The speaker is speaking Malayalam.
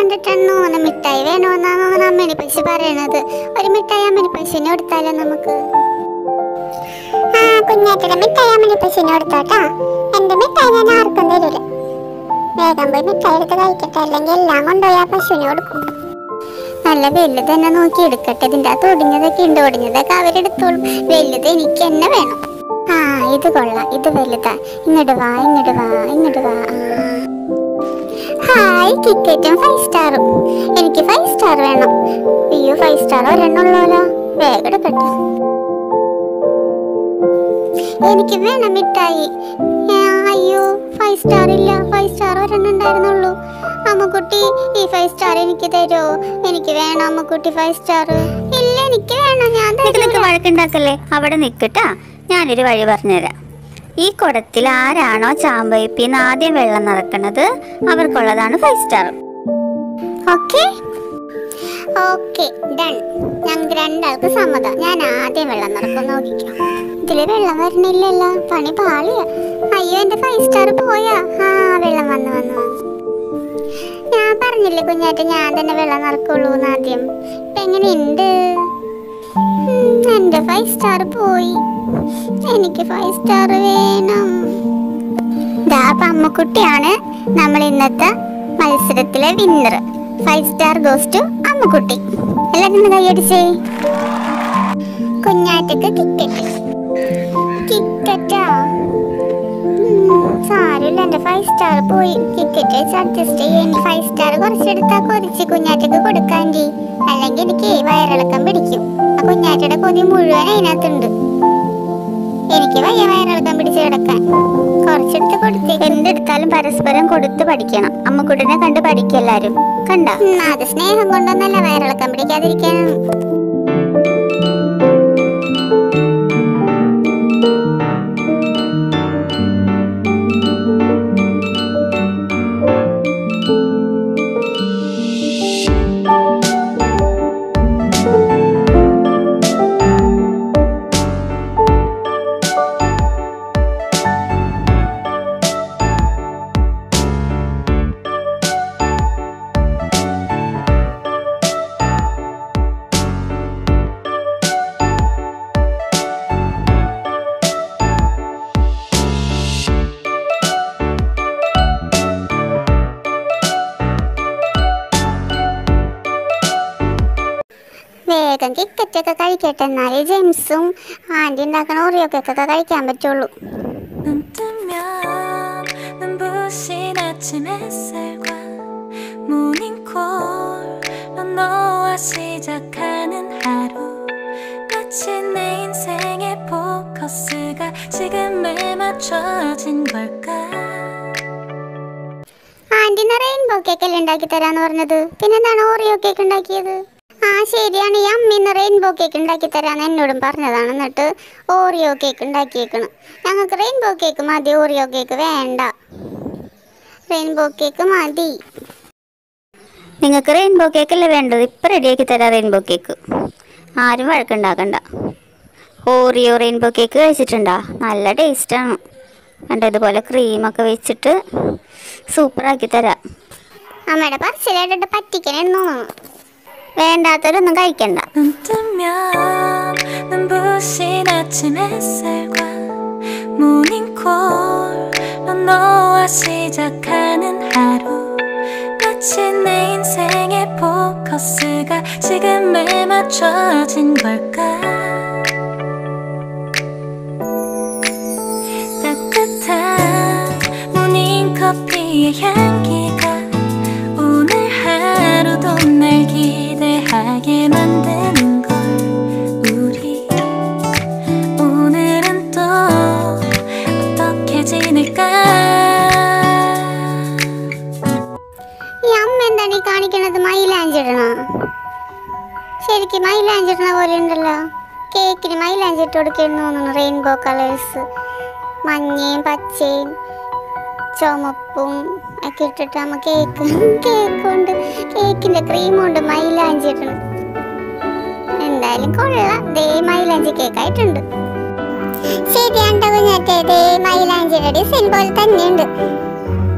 കണ്ടിട്ടാണ് തോന്നുന്നു മിഠായി വേണമെന്നാണ് തോന്നുന്നു അമ്മണി പശു പറയണത് ഒരു മിഠായി അമ്മണി പശുവിനെ കൊടുത്താലോ നമുക്ക് ആ കുഞ്ഞാറ്റയുടെ മിഠായി അമ്മണി പശുവിനെ കൊടുത്തോട്ടാ എന്റെ മിഠായി ഞാൻ ആർക്കും തരൂല വേഗം പോയി മിഠായി എടുത്ത് കഴിക്കട്ടെ അല്ലെങ്കിൽ എല്ലാം കൊണ്ടുപോയി ആ പശുവിന് കൊടുക്കും നല്ല വലുത് തന്നെ നോക്കി എടുക്കട്ടെ ഇതിന്റെ അകത്ത് ഒടിഞ്ഞതൊക്കെ ഉണ്ട് ഒടിഞ്ഞതൊക്കെ അവരെടുത്തോളും വലുത് എനിക്ക് തന്നെ വേണം ആ ഇത് കൊള്ളാം ഇത് വലുതാ ഇങ്ങോട്ട് വാ ഇങ്ങോട്ട് വാ ഇങ്ങോട്ട് വാ ആ. ഹായ് കിക്കറ്റും ഫൈവ് സ്റ്റാറും എനിക്ക് ഫൈവ് സ്റ്റാർ വേണം അയ്യോ ഫൈവ് സ്റ്റാർ ഒരെണ്ണുള്ളൂല്ലോ വേഗം എടുക്കട്ടെ എനിക്ക് വേണം മിഠായി ആ, അയ്യോ ഫൈവ് സ്റ്റാർ ഇല്ല ഫൈവ് സ്റ്റാർ ഒരെണ്ണം ഉണ്ടായിരുന്നുള്ളൂ അമ്മക്കുട്ടി ഈ ഫൈവ് സ്റ്റാർ എനിക്ക് തരുമോ എനിക്ക് വേണം അമ്മക്കുട്ടി ഫൈവ് സ്റ്റാർ ഇല്ല എനിക്ക് വേണം ഞാൻ നിനക്ക് വഴക്കുണ്ടാക്കല്ലേ അവിടെ നിൽക്കട്ടാ ഞാനൊരു വഴി പറഞ്ഞുതരാം ഈ കുടത്തിൽ ആരാണോ ചാമ്പയിപ്പിന്ന് ആദ്യം വെള്ളം നിറക്കണത് അവർക്കുള്ളതാണ് five star okay okay done ഞങ്ങൾക്ക് രണ്ടാൾക്ക് സമ്മതം ഞാൻ ആദ്യം വെള്ളം നിറക്കും നോക്കിക്കാം ഇതില് വെള്ളം വരണില്ലല്ലോ പണി പാളിയ അയ്യോ എന്റെ ഫൈവ് സ്റ്റാർ പോയാ ആ വെള്ളം വന്നു വന്നു വന്നു ഞാൻ പറഞ്ഞില്ലേ കുഞ്ഞാറ്റ ഞാൻ തന്നെ വെള്ളം നിറക്കുള്ളൂ ആദ്യം ഇപ്പൊ എങ്ങനെയുണ്ട് ഉം, എന്റെ ഫൈവ് സ്റ്റാർ പോയി എനിക്ക് ഫൈവ് സ്റ്റാർ വേണം ദാ അപ്പൊ അമ്മക്കുട്ടിയാണ് നമ്മൾ ഇന്നത്തെ മത്സരത്തിലെ winner five star goes to അമ്മക്കുട്ടി എല്ലാരും ഒന്ന് കൈയടിച്ചേ കുഞ്ഞാറ്റക്ക് കിക്കറ്റ് കിക്കറ്റാ സാരമില്ല എന്റെ ഫൈവ് സ്റ്റാർ പോയി കിക്കറ്റ് വെച്ച് അഡ്ജസ്റ്റ് ചെയ്യാൻ ഫൈവ് സ്റ്റാർ കുറച്ചെടുത്താ കൊതിച്ച് കുഞ്ഞാറ്റക്ക് കൊടുക്കാൻറ്റി അല്ലെങ്കിൽ എനിക്ക് വയറിളക്കം പിടിക്കും ആ കുഞ്ഞാറ്റയുടെ കൊതി മുഴുവൻ അതിനകത്തുണ്ട് എനിക്ക് വയ്യ വയറിളക്കം പിടിച്ച് കിടക്കാൻ കുറച്ചെടുത്ത് കൊടുത്തേ എന്തെടുത്താലും പരസ്പരം കൊടുത്ത് പഠിക്കണം അമ്മക്കുട്ടിനെ കണ്ട് പഠിക്കുക എല്ലാരും കണ്ട ഉം, അത് സ്നേഹം കൊണ്ടൊന്നല്ല വയറിളക്കം പിടിക്കാതിരിക്കാനാണ് വേഗം കിക്കറ്റൊക്കെ കഴിക്കട്ടെ എന്നാലേ ജെയിംസും ആൻറ്റി ഉണ്ടാക്കണ ഓറിയോക്കൊക്കെ കഴിക്കാൻ പറ്റുള്ളൂ 눈 뜨면 눈부신 아침 햇살과 모닝콜로 너와 시작하는 하루 마치 내 인생의 포커스가 지금에 맞춰진 걸까 ആൻറ്റി ഇന്ന് റെയിൻബോ കേക്ക് അല്ലേ ഉണ്ടാക്കി തരാന്ന് പറഞ്ഞത് പിന്നെന്താണ് ഓറിയോ കേക്ക് ഉണ്ടാക്കിയത് ആ ശരിയാണ് ഈ അമ്മ ഇന്ന് റെയിൻബോ കേക്ക് ഉണ്ടാക്കി തരാന്ന് എന്നോടും പറഞ്ഞതാണ് എന്നിട്ട് ഓറിയോ കേക്ക് ഉണ്ടാക്കിയേക്കണം ഞങ്ങൾക്ക് റെയിൻബോ കേക്ക് മതി ഓറിയോ കേക്ക് വേണ്ട റെയിൻബോ കേക്ക് മതി നിങ്ങൾക്ക് റെയിൻബോ കേക്ക് അല്ലേ വേണ്ടത് ഇപ്പം റെഡിയാക്കി തരാം റെയിൻബോ കേക്ക് ആരും വഴക്കുണ്ടാക്കണ്ട ഓറിയോ റെയിൻബോ കേക്ക് കഴിച്ചിട്ടുണ്ടോ നല്ല ടേസ്റ്റാണ് കണ്ട ഇതുപോലെ ക്രീമൊക്കെ വെച്ചിട്ട് സൂപ്പറാക്കി തരാം അമ്മയുടെ പറച്ചിലായിട്ട് പറ്റിക്കണെന്ന് തോന്നുന്നു വേണ്ടാത്തവരൊന്നും കഴിക്കണ്ട 눈 뜨면 눈부신 아침 햇살과 모닝콜로 너와 시작하는 하루 마치 내 인생의 포커스가 지금에 맞춰진 걸까 따뜻한 모닝커피의 향기가 오늘 하루도 날 기대하게 만드는 걸 우리 오늘은 또 어떻게 지낼까 ഈ അമ്മ എന്താണ് ഈ കാണിക്കണത് മൈലാഞ്ചിടണ ശരിക്കും മൈലാഞ്ചിടണ പോലെ ഉണ്ടല്ലോ കേക്കിന് മൈലാഞ്ചിട്ട് കൊടുക്കുന്നു തോന്നുന്നു റെയിൻബോ കളേഴ്സ് മഞ്ഞയും പച്ചയും ചുമപ്പും ഒക്കെ ഇട്ടിട്ട് അമ്മ കേക്ക് കേക്ക് കൊണ്ട് കേക്കിന്റെ ക്രീം കൊണ്ട് മൈലാഞ്ചി ഇടണം എന്തായാലും കൊള്ളാം ദേ മൈലാഞ്ചി കേക്ക് ആയിട്ടുണ്ട് ശരിയാണ്ടോ കുഞ്ഞാറ്റേ ദേ മൈലാഞ്ചിയുടെ ഡിസൈൻ പോലെ തന്നെയുണ്ട്